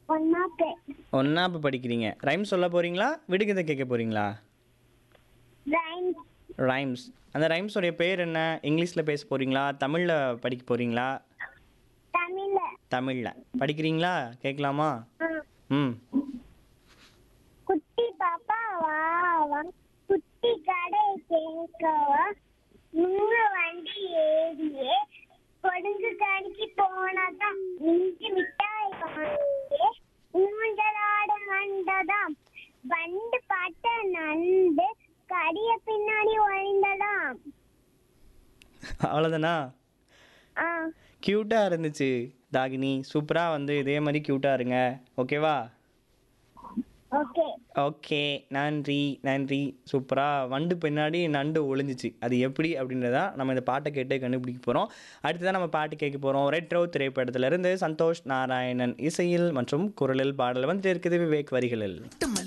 ஒன்னாப்பு ஒன்றா இப்போ படிக்கிறீங்க ரைம்ஸ் சொல்ல போகிறீங்களா விடுகதை கேட்க போகிறீங்களா ரைம்ஸ் ரைம்ஸ் அந்த ரைம்ஸோடைய பேர் என்ன இங்கிலீஷில் பேச போகிறீங்களா தமிழில் படிக்க போகிறீங்களா தமிழ்ல தமிழில் படிக்கிறீங்களா கேட்கலாமா ஆ. ம் குட்டி பாப்பா வா வா குட்டி கடை கேட்கவா நூறு வண்டி ஏறியே கொடுங்கு கடைக்கு போனதாம் மிஞ்சி மிட்டாய் வாங்கியே ஊஞ்சலாட வந்ததாம் வண்டு பாட்ட நண்டு கடிய பின்னாடி ஒழிந்ததாம் அவ்வளோதானா ஆ க்யூட்டாக இருந்துச்சு தாகினி சூப்பராக வந்து இதே மாதிரி க்யூட்டாக இருங்க ஓகேவா ஓகே ஓகே நன்றி நன்றி சூப்பராக வண்டு பின்னாடி நண்டு ஒளிஞ்சிச்சு அது எப்படி அப்படின்றதா நம்ம இந்த பாட்டை கேட்டு கண்டுபிடிக்க போகிறோம் அடுத்ததான் நம்ம பாட்டு கேட்க போகிறோம் ரெட்ரோ திரைப்படத்திலிருந்து சந்தோஷ் நாராயணன் இசையில் மற்றும் குரலில் பாடல் வந்துட்டு இருக்குது விவேக் வரிகளில் முட்டுமல்லி